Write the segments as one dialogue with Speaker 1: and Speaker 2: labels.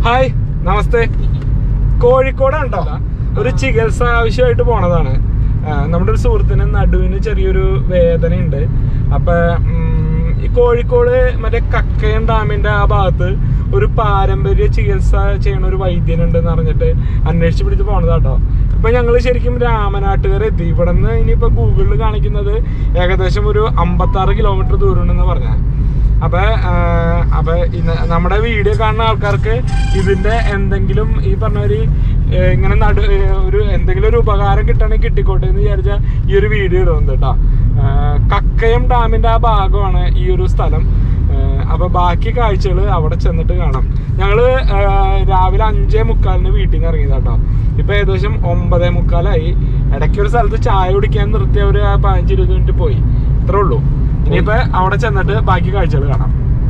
Speaker 1: Hi നമസ്തേ കോഴിക്കോടാണ് ട്ടോ ഒരു ചികിത്സ ആവശ്യമായിട്ട് പോണതാണ് ആ, നമ്മുടെ ഒരു സുഹൃത്തിന് നടുവിന് ചെറിയൊരു വേദനയുണ്ട് അപ്പൊ ഉം, ഈ കോഴിക്കോട് മറ്റേ കക്കയം ഡാമിന്റെ ആ ഭാഗത്ത് ഒരു പാരമ്പര്യ ചികിത്സ ചെയ്യണ ഒരു വൈദ്യനുണ്ടെന്ന് അറിഞ്ഞിട്ട് അന്വേഷിച്ച് പിടിച്ച് പോണതാട്ടോ ഇപ്പൊ ഞങ്ങൾ ശരിക്കും രാമനാട്ടുകര എത്തി ഇവിടെ നിന്ന് ഇനിയിപ്പോ ഗൂഗിളിൽ കാണിക്കുന്നത് ഏകദേശം ഒരു അമ്പത്തി ആറ് കിലോമീറ്റർ ദൂരം ഉണ്ടെന്ന് പറഞ്ഞ അപ്പൊ ആ, അപ്പൊ ഇന്ന് നമ്മുടെ വീഡിയോ കാണുന്ന ആൾക്കാർക്ക് ഇതിന്റെ എന്തെങ്കിലും ഈ പറഞ്ഞ ഒരു ഏ, ഇങ്ങനെ നടു ഏ, ഒരു എന്തെങ്കിലും ഒരു ഉപകാരം കിട്ടണമെങ്കിൽ കിട്ടിക്കോട്ടെ എന്ന് വിചാരിച്ച ഈ ഒരു വീഡിയോ ഇടുന്നത് കേട്ടോ കക്കയം ഡാമിന്റെ ആ ഭാഗമാണ് ഈ ഒരു സ്ഥലം ആ, അപ്പൊ ബാക്കി കാഴ്ചകൾ അവിടെ ചെന്നിട്ട് കാണാം ഞങ്ങള് ആ, രാവിലെ അഞ്ചേ മുക്കാലിന് വീട്ടിൽ നിന്ന് ഇറങ്ങിയതാ കേട്ടോ ഇപ്പൊ ഏകദേശം ഒമ്പതേ മുക്കാലായി ഇടയ്ക്ക് ഒരു സ്ഥലത്ത് ചായ കുടിക്കാൻ നിർത്തിയ ഒരു പതിനഞ്ച് ഇരുപത് മിനിറ്റ് പോയി ഇത്രേ ഉള്ളൂ ഇനിയിപ്പോ അവിടെ ചെന്നിട്ട് ബാക്കി കാഴ്ചകൾ കാണാം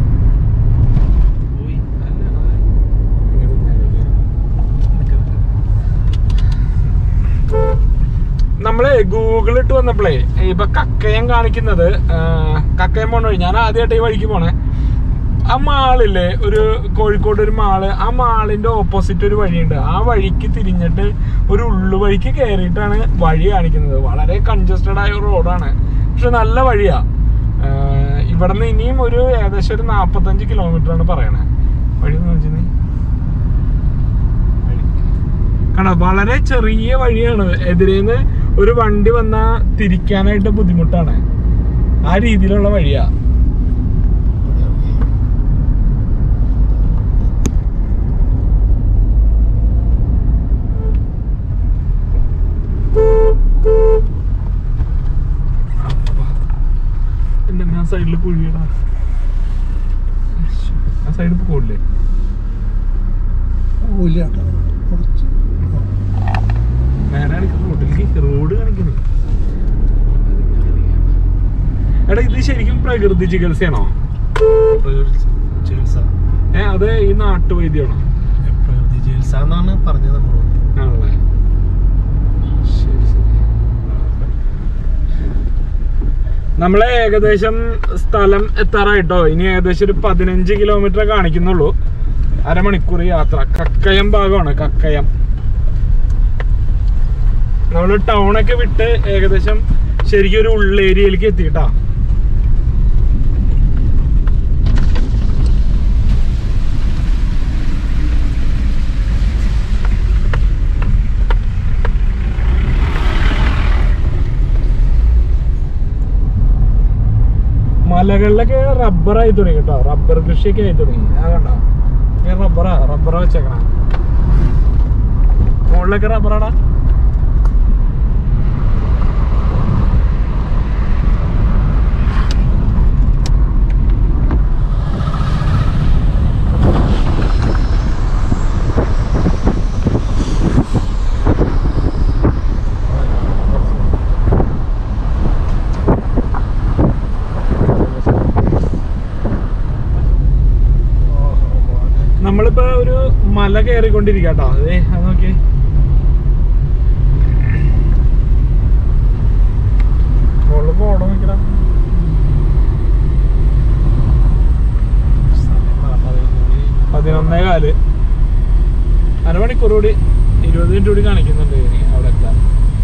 Speaker 1: നമ്മള് ഗൂഗിൾ ഇട്ട് വന്നപ്പോഴേ ഇപ്പൊ കക്കയം കാണിക്കുന്നത് ആ, കക്കയം പോണ വഴി ഞാൻ ആദ്യമായിട്ട് ഈ വഴിക്ക് പോണേ ആ മാളില്ലേ ഒരു കോഴിക്കോട് ഒരു മാള് ആ മാളിന്റെ ഓപ്പോസിറ്റ് ഒരു വഴിയുണ്ട് ആ വഴിക്ക് തിരിഞ്ഞിട്ട് ഒരു ഉള്ളു വഴിക്ക് കയറിയിട്ടാണ് വഴി കാണിക്കുന്നത് വളരെ കൺജസ്റ്റഡ് ആയ ഒരു റോഡാണ് പക്ഷെ നല്ല വഴിയാ ആഹ് ഇവിടുന്ന് ഇനിയും ഒരു ഏകദേശം ഒരു നാപ്പത്തഞ്ച് കിലോമീറ്റർ ആണ് പറയണേ വഴി എന്ന് വെച്ചാൽ കണ്ടോ വളരെ ചെറിയ വഴിയാണ് എതിരേന്ന് ഒരു വണ്ടി വന്നാ തിരിക്കാനായിട്ട് ബുദ്ധിമുട്ടാണ് ആ രീതിയിലുള്ള വഴിയാ എന്റെ ആ സൈഡിൽ കുഴിയടാ ആ സൈഡിൽ പോകില്ലേ
Speaker 2: ഇല്ല കേട്ടോ കുറച്ച്
Speaker 1: നേരെ കാണിക്കുന്ന റോഡിലേക്ക് റോഡ് കാണിക്കുന്നു എടാ ഇത് ശരിക്കും പ്രകൃതി ചികിത്സയാണോ
Speaker 2: പ്രകൃതി ചികിത്സ
Speaker 1: ഏ അത് ഈ നാട്ടുവൈദ്യമാണോ
Speaker 2: പ്രകൃതി ചികിത്സ എന്നാണ് പറഞ്ഞത് നമ്മളോട്
Speaker 1: ആണല്ലേ ശരി ശരി നമ്മളെ ഏകദേശം സ്ഥലം എത്താറായിട്ടോ ഇനി ഏകദേശം ഒരു പതിനഞ്ച് കിലോമീറ്റർ കാണിക്കുന്നുള്ളൂ അരമണിക്കൂർ യാത്ര കക്കയം ഭാഗമാണ് കക്കയം നമ്മള് ടൗണൊക്കെ വിട്ട് ഏകദേശം ശരിക്കും ഒരു ഉള്ളേരിയയിലേക്ക് എത്തിയിട്ടാ മലകളിലൊക്കെ റബ്ബറായി തുടങ്ങി കേട്ടോ റബ്ബർ കൃഷിയൊക്കെ ആയി തുടങ്ങി ആ കണ്ടോ ഈ റബ്ബറാ റബ്ബറാ വെച്ചേക്കണ മുകളിലൊക്കെ റബ്ബറാടാ നമ്മളിപ്പോ ഒരു മല കയറിക്കൊണ്ടിരിക്കുക കേട്ടോ അതെ അത് നോക്കി മുകളിൽ പോണം നോക്കിടാ പതിനൊന്നേ കാല് അരമണിക്കൂർ കൂടി ഇരുപത് മിനിറ്റ് കൂടി കാണിക്കുന്നുണ്ട് ഇനി അവിടെ എത്താൻ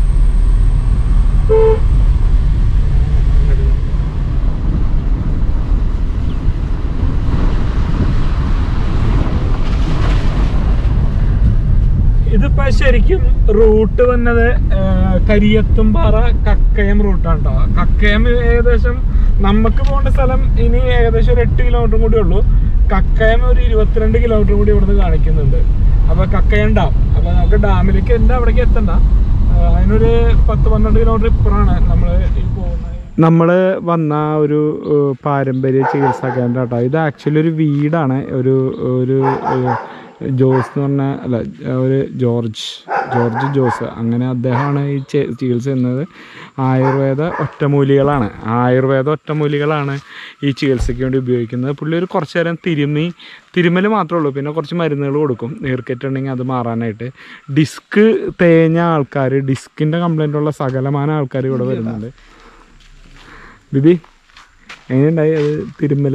Speaker 1: ഇതിപ്പോ ശരിക്കും റൂട്ട് വന്നത് ആ, കരിയത്തുംപാറ കക്കയം റൂട്ടാണ് കേട്ടോ കക്കയം ഏകദേശം നമുക്ക് പോകേണ്ട സ്ഥലം ഇനി ഏകദേശം ഒരു എട്ട് കിലോമീറ്റർ കൂടി ഉള്ളൂ കക്കയം ഒരു ഇരുപത്തിരണ്ട് കിലോമീറ്റർ കൂടി ഇവിടുന്ന് കാണിക്കുന്നുണ്ട് അപ്പൊ കക്കയം ഡാം അപ്പൊ നമുക്ക് ഡാമിലേക്ക് എന്റെ അവിടേക്ക് എത്തണ്ട ആ, അതിനൊരു പത്ത് പന്ത്രണ്ട് കിലോമീറ്റർ ഇപ്പുറമാണ് നമ്മൾ ഈ പോകുന്നത് നമ്മൾ വന്ന ഒരു ഏഹ്, പാരമ്പര്യ ചികിത്സാ കേന്ദ്രം കേട്ടോ ഇത് ആക്ച്വലി ഒരു വീടാണ് ഒരു ഒരു ഏഹ്, ജോസ് എന്ന് പറഞ്ഞ അല്ല ഒരു ജോർജ് ജോർജ് ജോസ് അങ്ങനെ അദ്ദേഹമാണ് ഈ ചെ- ചികിത്സ ചെയ്യുന്നത് ആയുർവേദ ഒറ്റമൂലികളാണ് ആയുർവേദ ഒറ്റമൂലികളാണ് ഈ ചികിത്സയ്ക്ക് വേണ്ടി ഉപയോഗിക്കുന്നത് പുള്ളി ഒരു കുറച്ച് നേരം തിരുമ്മി തിരുമ്മൽ മാത്രമേ ഉള്ളൂ പിന്നെ കുറച്ച് മരുന്നുകൾ കൊടുക്കും നീർക്കെട്ടുണ്ടെങ്കിൽ അത് മാറാനായിട്ട് ഡിസ്ക് തേഞ്ഞ ആൾക്കാർ ഡിസ്കിൻ്റെ കംപ്ലൈൻ്റ് ഉള്ള സകലമാന ആൾക്കാർ ഇവിടെ വരുന്നുണ്ട് ബിബി എങ്ങനെയുണ്ടായി അത് തിരുമ്മല്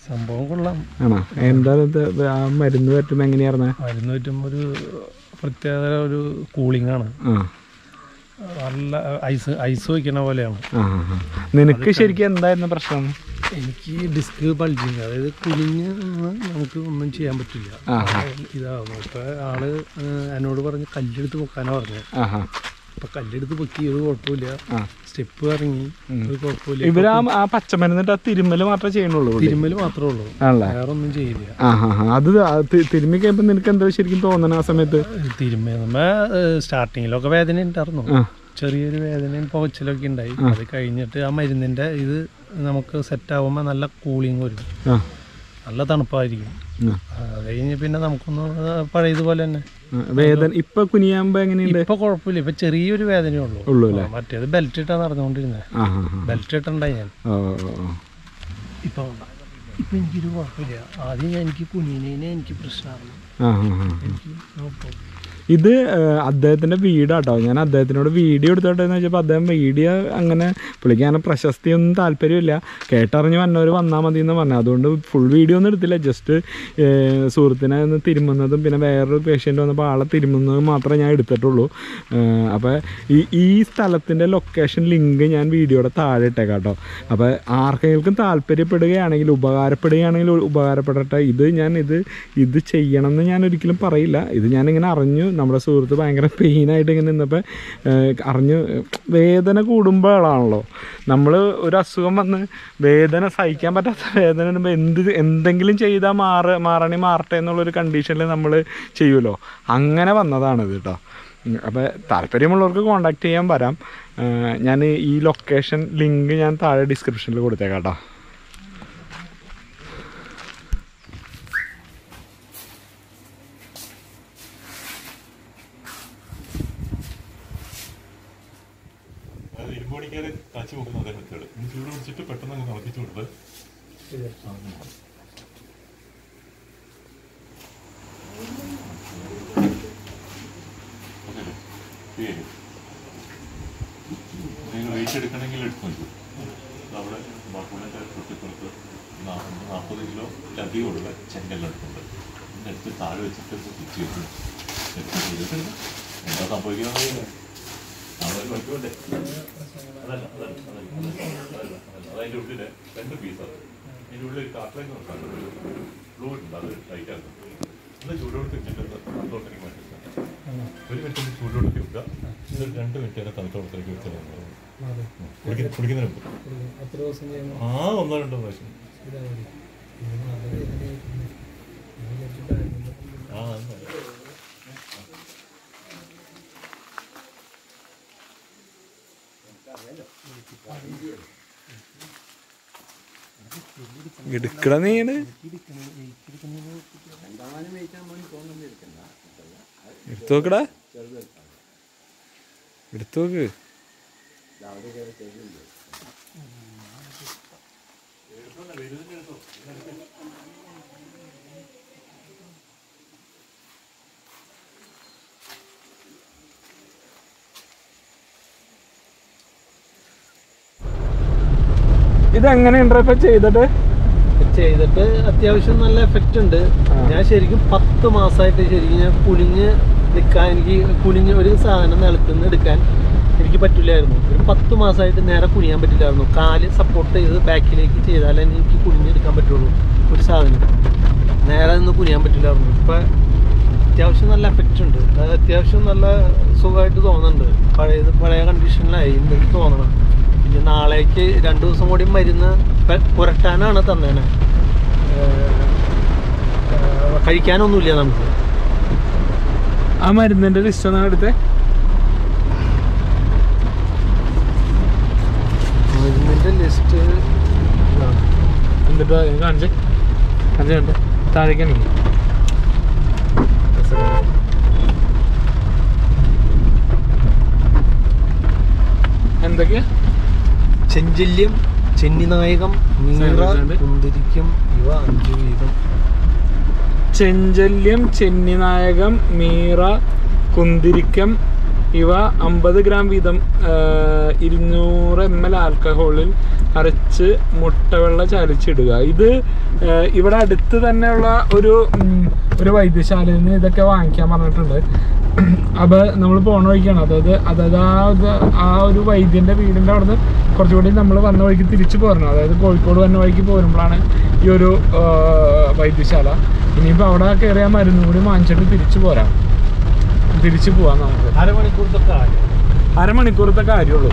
Speaker 2: സംഭവം കൊള്ളാം
Speaker 1: ആണോ എന്താ ഇത് ആ മരുന്ന് പറ്റുമ്പോൾ എങ്ങനെയായിരുന്നേ
Speaker 2: മരുന്ന് പറ്റുമ്പോൾ ഒരു പ്രത്യേക ഒരു കൂളിംഗ് ആണ്
Speaker 1: ആ
Speaker 2: നല്ല ഐസ് ഐസ് വയ്ക്കണ പോലെയാണ്
Speaker 1: ആ ആ, ആ. നിനക്ക് ശരിക്കും എന്തായിരുന്നു പ്രശ്നം
Speaker 2: എനിക്ക് ഡിസ്ക് ബൾജിങ് അതായത് കുലിഞ്ഞ് നിന്ന് നമുക്ക് ഒന്നും ചെയ്യാൻ പറ്റില്ല
Speaker 1: ആ ആ
Speaker 2: ഇതാവുന്നു ഇപ്പൊ ആള് ഏഹ് എന്നോട് പറഞ്ഞ് കല്ലെടുത്ത് പൊക്കാനാ പറഞ്ഞത്
Speaker 1: ആ ആ
Speaker 2: അപ്പൊ കല്ലെടുത്ത് പൊക്കി ഒരു കുഴപ്പമില്ല
Speaker 1: ആ.
Speaker 2: സ്റ്റെപ്പ് ഇറങ്ങി ഒരു കുഴപ്പമില്ല
Speaker 1: ഇവര് ആ ആ പച്ചമരുന്നിട്ട് ആ തിരുമ്മല് മാത്രമേ ചെയ്യണുള്ളൂ പുള്ളി.
Speaker 2: തിരുമ്മല് മാത്രമേ ഉള്ളൂ
Speaker 1: ആണല്ലേ
Speaker 2: വേറെ ഒന്നും ചെയ്യില്ല
Speaker 1: ആ ആ ആ. അത് ആ തി- തിരുമ്മി കഴിയുമ്പോൾ നിനക്ക് എന്താ ശരിക്കും തോന്നണ ആ സമയത്ത്
Speaker 2: തിരുമ്മ സ്റ്റാർട്ടിങ്ങിലൊക്കെ വേദന ഉണ്ടായിരുന്നു
Speaker 1: ആ
Speaker 2: ചെറിയൊരു വേദനയും പുകച്ചിലൊക്കെ ഉണ്ടായി അത് കഴിഞ്ഞിട്ട് ആ മരുന്നിന്റെ ഇത് നമുക്ക് സെറ്റ് ആവുമ്പോൾ നല്ല കൂളിങ് വരും
Speaker 1: ആ
Speaker 2: നല്ല തണുപ്പായിരിക്കും
Speaker 1: ആ.
Speaker 2: അത് കഴിഞ്ഞ് പിന്നെ നമുക്കൊന്ന് പഴയതുപോലെ തന്നെ
Speaker 1: ആ, വേദന ഇപ്പൊ കുനിയാകുമ്പോ എങ്ങനെയുണ്ട്
Speaker 2: ഇപ്പൊ കുഴപ്പമില്ല ഇപ്പൊ ചെറിയൊരു വേദനയേ ഉള്ളൂ
Speaker 1: ഉള്ളൂ അല്ലേ
Speaker 2: ആ, മറ്റേത് ബെൽറ്റ് ഇട്ടാ നടന്നുകൊണ്ടിരുന്നത്
Speaker 1: ആ ആ ആ.
Speaker 2: ബെൽറ്റ് ഇട്ടുണ്ടായി ഞാൻ
Speaker 1: ഓ ഓ, ഓ.
Speaker 2: ഇപ്പൊ ഇപ്പൊ എനിക്കൊരു കുഴപ്പമില്ല ആദ്യം ഞാൻ എനിക്ക് കുഞ്ഞിനെ എനിക്ക് പ്രശ്നമായിരുന്നു
Speaker 1: ആ ആ ആ
Speaker 2: എനിക്ക് no problem.
Speaker 1: ഇത് ഏഹ്, അദ്ദേഹത്തിന്റെ വീടാട്ടോ ഞാൻ അദ്ദേഹത്തിനോട് വീഡിയോ എടുത്തോട്ടെന്ന് വെച്ചപ്പോൾ അദ്ദേഹം വീഡിയോ അങ്ങനെ പുള്ളിക്ക് അങ്ങനെ പ്രശസ്തിയൊന്നും താല്പര്യമില്ല കേട്ടറിഞ്ഞ് വന്നവർ വന്നാൽ മതി എന്ന് പറഞ്ഞു അതുകൊണ്ട് ഫുൾ വീഡിയോ ഒന്നും എടുത്തില്ല ജസ്റ്റ് സുഹൃത്തിനെ ഒന്ന് തിരുമുന്നതും പിന്നെ വേറൊരു പേഷ്യൻ്റ് വന്നപ്പോൾ ആളെ തിരുമുന്നതും മാത്രമേ ഞാൻ എടുത്തിട്ടുള്ളൂ അപ്പോൾ ഈ ഈ സ്ഥലത്തിൻ്റെ ലൊക്കേഷൻ ലിങ്ക് ഞാൻ വീഡിയോയുടെ താഴെ ഇട്ടേക്കാം കേട്ടോ അപ്പോൾ ആർക്കെങ്കിലും താല്പര്യപ്പെടുകയാണെങ്കിൽ ഉപകാരപ്പെടുകയാണെങ്കിൽ ഉപകാരപ്പെടട്ടെ ഇത് ഞാൻ ഇത് ഇത് ചെയ്യണം എന്ന് ഞാൻ ഒരിക്കലും പറയില്ല ഇത് ഞാനിങ്ങനെ അറിഞ്ഞു നമ്മുടെ സുഹൃത്ത് ഭയങ്കര പെയിനായിട്ട് ഇങ്ങനെ നിന്നപ്പോൾ അറിഞ്ഞു വേദന കൂടുമ്പോഴാണല്ലോ നമ്മൾ ഒരു അസുഖം വന്ന് വേദന സഹിക്കാൻ പറ്റാത്ത വേദന വരുമ്പോൾ എന്ത് എന്തെങ്കിലും ചെയ്താൽ മാറ മാറണി മാറട്ടെ എന്നുള്ളൊരു കണ്ടീഷനിൽ നമ്മൾ ചെയ്യുമല്ലോ അങ്ങനെ വന്നതാണിത് കേട്ടോ അപ്പോൾ താല്പര്യമുള്ളവർക്ക് കോണ്ടാക്ട് ചെയ്യാൻ വരാം ഞാൻ ഈ ലൊക്കേഷൻ ലിങ്ക് ഞാൻ താഴെ ഡിസ്ക്രിപ്ഷനിൽ കൊടുത്തേക്കാം കേട്ടോ
Speaker 3: അത് ഇരുമ്പോണിക്കാരെ കാച്ചി നോക്കുന്ന അതേ മെത്തേഡ് ഇനി ചൂട് പിടിച്ചിട്ട് പെട്ടെന്ന് അങ്ങ് തിളപ്പിച്ചു കൊടുത്ത് നിങ്ങൾ വെയിറ്റ് എടുക്കണമെങ്കിൽ എടുത്തു നോക്കൂ അവിടെ ബാക്കുളിൻ്റെ തൊട്ടിപ്പുറത്ത് നാൽപ്പത് കിലോ അധികമുള്ള ചെങ്കല്ലെടുത്തുണ്ട് എടുത്ത് താഴെ വെച്ചിട്ട് സ്റ്റിച്ച് ചെയ്തു ചെയ്തിട്ട് എന്താ സംഭവിക്കുന്നത് അവിടെ പഠിക്കണ്ടേ അതല്ല അതല്ല അതല്ല അതല്ല അതതിൻ്റെ ഉള്ളില് രണ്ട് പീസാണ് അതിൻ്റെ ഉള്ളിൽ കാട്ടിലേക്ക് നോക്കാം ബ്ലൂ ഉണ്ട് അത് ടൈറ്റ് ആക്കും ഒന്ന് ചൂടോടുത്ത് വെച്ചിട്ട് തണുത്തോട്ടേക്ക് മാറ്റി ഒരു മിനിറ്റ് ചൂടോടുത്ത് വെക്കുക എന്നിട്ട് രണ്ട് മിനിറ്റ് വരെ തണുത്തോട്ടത്തേക്ക് വെച്ചാൽ കുടിക്കുന്ന കുടിക്കുന്നതിന് മുമ്പ്
Speaker 2: എത്ര ദിവസം ചെയ്യുമ്പോൾ
Speaker 3: ആ ഒന്നോ രണ്ടോ പ്രാവശ്യം ആ നന്നായി.
Speaker 1: എടുക്കട നീയാണ് എടുത്തു നോക്കടാ എടുത്തു നോക്ക് ഇതെങ്ങനെയുണ്ടോ ഇപ്പൊ ചെയ്തിട്ട്
Speaker 2: ചെയ്തിട്ട് അത്യാവശ്യം നല്ല എഫക്റ്റ് ഉണ്ട് ഞാൻ ശരിക്കും പത്ത് മാസമായിട്ട് ശരിക്കും ഞാൻ കുനിഞ്ഞ് നിൽക്കാൻ എനിക്ക് കുനിഞ്ഞ് ഒരു സാധനം നിലത്തുനിന്ന് എടുക്കാൻ എനിക്ക് പറ്റില്ലായിരുന്നു ഒരു പത്ത് മാസമായിട്ട് നേരെ കുനിയാൻ പറ്റില്ലായിരുന്നു കാല് സപ്പോർട്ട് ചെയ്ത് ബാക്കിലേക്ക് ചെയ്താലേ എനിക്ക് കുനിഞ്ഞെടുക്കാൻ പറ്റുള്ളൂ ഒരു സാധനം നേരെ നിന്ന് കുനിയാൻ പറ്റില്ലായിരുന്നു ഇപ്പം അത്യാവശ്യം നല്ല എഫക്റ്റ് ഉണ്ട് അത് അത്യാവശ്യം നല്ല സുഖമായിട്ട് തോന്നുന്നുണ്ട് പഴയത് പഴയ കണ്ടീഷനിലായി എനിക്ക് തോന്നണം പിന്നെ നാളേക്ക് രണ്ട് ദിവസം കൂടി മരുന്ന് പെ- പുരട്ടാനാണ് തന്നേനെ ഏഹ്, ഏഹ്, കഴിക്കാനൊന്നുമില്ല നമുക്ക്
Speaker 1: ആ മരുന്നിന്റെ ലിസ്റ്റ് ഒന്നാണ് എടുത്തേ
Speaker 2: മരുന്നിൻ്റെ ലിസ്റ്റ്
Speaker 1: എന്നിട്ട് കാണിച്ചേ കാണിച്ചേ കണ്ടേ താഴേക്കാണ് എന്തൊക്കെയാ
Speaker 2: ചെഞ്ചല്യം ചെന്നിനായകം നീറ
Speaker 1: സൈലന്റ്.
Speaker 2: കുന്തിരിക്കും ഇവ അഞ്ചു വീതം
Speaker 1: ചെഞ്ചല്യം ചെന്നിനായകം മീറ കുന്തിരിക്കം ഇവ അമ്പത് ഗ്രാം വീതം ആ, ഇരുന്നൂറ് എം എൽ ആൽക്കഹോളിൽ അരച്ച് മുട്ടവെള്ള ചാലിച്ചിടുക ഇത് ആ, ഇവിടെ അടുത്ത് തന്നെയുള്ള ഒരു ഉം, ഒരു വൈദ്യശാലയിൽ നിന്ന് ഇതൊക്കെ വാങ്ങിക്കാൻ പറഞ്ഞിട്ടുണ്ട് അപ്പോൾ നമ്മൾ പോണ വഴിക്കാണ് അതായത് അതായത് ആ ഇത് ആ ഒരു വൈദ്യൻ്റെ വീടിൻ്റെ അവിടെ നിന്ന് കുറച്ചുകൂടി നമ്മൾ വന്ന വഴിക്ക് തിരിച്ചു പോരണം അതായത് കോഴിക്കോട് വന്ന വഴിക്ക് പോരുമ്പോഴാണ് ഈ ഒരു ആ, വൈദ്യശാല ഇനിയിപ്പോൾ അവിടെ കയറിയ മരുന്ന് കൂടി വാങ്ങിച്ചിട്ട് തിരിച്ചു പോരാം തിരിച്ചു പോവാം നമുക്ക്
Speaker 2: അരമണിക്കൂറത്തെ കാര്യം
Speaker 1: അരമണിക്കൂറത്തെ കാര്യമുള്ളൂ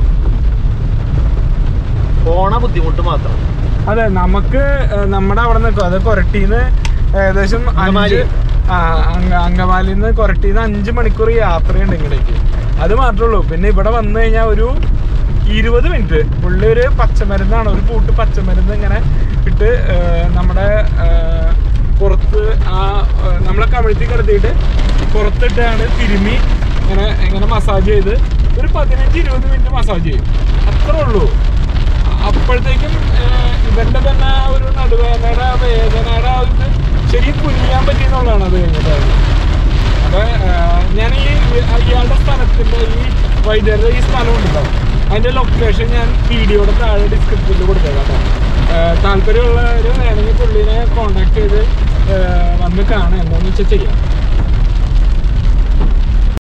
Speaker 2: പോണ ബുദ്ധിമുട്ട് മാത്രം
Speaker 1: അതെ നമുക്ക് ഏഹ്, നമ്മുടെ അവിടെ നിൽക്കും അത് കൊരട്ടീന്ന് ഏകദേശം
Speaker 2: അങ്കമാലി.
Speaker 1: അഞ്ച് ആ അങ്ക അങ്കമാലിയിൽ നിന്ന് കൊരട്ടീന്ന് അഞ്ച് മണിക്കൂർ യാത്രയുണ്ട് ഇങ്ങടേക്ക് അത് മാത്രമേ ഉള്ളൂ പിന്നെ ഇവിടെ വന്നു കഴിഞ്ഞാൽ ഒരു ഇരുപത് മിനിറ്റ് പുള്ളി ഒരു പച്ചമരുന്നാണ് ഒരു കൂട്ട് പച്ചമരുന്ന് ഇങ്ങനെ ഇട്ട് ഏഹ്, നമ്മുടെ ഏഹ്, പുറത്ത് ആ ഏഹ്, നമ്മളെ കമിഴ്ത്തി കിടത്തിയിട്ട് പുറത്തിട്ടാണ് തിരുമ്മി ഇങ്ങനെ ഇങ്ങനെ മസാജ് ചെയ്ത് ഒരു പതിനഞ്ച് ഇരുപത് മിനിറ്റ് മസാജ് ചെയ്യും അത്രേ ഉള്ളൂ അപ്പോഴത്തേക്കും ഏഹ്, ഇവന്റെ തന്നെ ആ ഒരു നടുവേദനയുടെ ആ വേദനയുടെ ആ ഒരു ഇത് ശരിക്കും കുനിയാൻ പറ്റിയെന്നുള്ളതാണ് അത് കഴിഞ്ഞിട്ട് അപ്പൊ ഏഹ്, ഞാൻ ഈ ഇയാളുടെ സ്ഥലത്തിന്റെ ഈ വൈദ്യരുടെ ഈ സ്ഥലം ഉണ്ടല്ലോ അതിന്റെ ലൊക്കേഷൻ ഞാൻ വീഡിയോയുടെ താഴെ ഡിസ്ക്രിപ്ഷനിൽ കൊടുത്തേക്കാം കേട്ടോ ഏഹ്, താല്പര്യമുള്ളവർ വേണമെങ്കിൽ പുള്ളിനെ കോണ്ടാക്ട് ചെയ്ത് ഏഹ്, വന്ന് കാണാം എന്താണെന്ന് വെച്ചാൽ ചെയ്യാം